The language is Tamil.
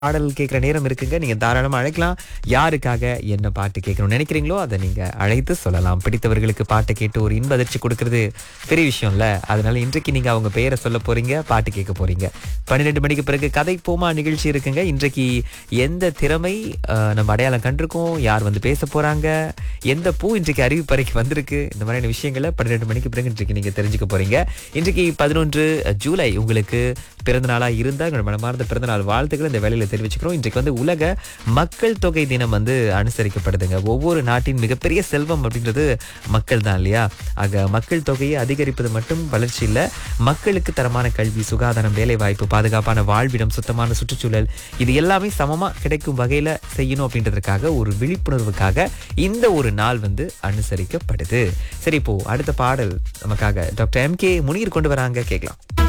பாடல் கேட்குற நேரம் இருக்குங்க நீங்க தாராளமா அழைக்கலாம் யாருக்காக என்ன பாட்டு கேட்கணும்னு நினைக்கிறீங்களோ அதை நீங்க அழைத்து சொல்லலாம் பிடித்தவர்களுக்கு பாட்டு கேட்டு ஒரு இன்ப அதிர்ச்சி கொடுக்கறது பெரிய விஷயம்ல அதனால இன்றைக்கு நீங்க அவங்க பெயரை சொல்ல போறீங்க பாட்டு கேட்க போறீங்க பன்னிரெண்டு மணிக்கு பிறகு கதை போமா நிகழ்ச்சி இருக்குங்க இன்றைக்கு எந்த திறமை அஹ், நம்ம அடையாளம் கண்டிருக்கோம் யார் வந்து பேச போறாங்க எந்த பூ இன்றைக்கு அறிவிப்பறைக்கு வந்திருக்கு இந்த மாதிரியான விஷயங்களை பன்னிரெண்டு மணிக்கு பிறகு இன்றைக்கு நீங்க தெரிஞ்சுக்க போறீங்க இன்றைக்கு பதினொன்று ஜூலை உங்களுக்கு பிறந்த நாளா இருந்தா உங்களோட மனமார்ந்த பிறந்த நாள் வாழ்த்துக்கள் இந்த வேலையில தெரிவிச்சுக்கிறோம் இன்றைக்கு வந்து உலக மக்கள் தொகை தினம் வந்து அனுசரிக்கப்படுதுங்க ஒவ்வொரு நாட்டின் மிகப்பெரிய செல்வம் அப்படின்றது மக்கள் தான் இல்லையா ஆக மக்கள் தொகையை அதிகரிப்பது மட்டும் வளர்ச்சி இல்ல மக்களுக்கு தரமான கல்வி சுகாதாரம் வேலை வாய்ப்பு பாதுகாப்பான வாழ்விடம் சுத்தமான சுற்றுச்சூழல் இது எல்லாமே சமமா கிடைக்கும் வகையில செய்யணும் அப்படின்றதுக்காக ஒரு விழிப்புணர்வுக்காக இந்த ஒரு நாள் வந்து அனுசரிக்கப்படுது சரி இப்போ அடுத்த பாடல் நமக்காக டாக்டர் எம் கே முனீர் கொண்டு வராங்க கேட்கலாம்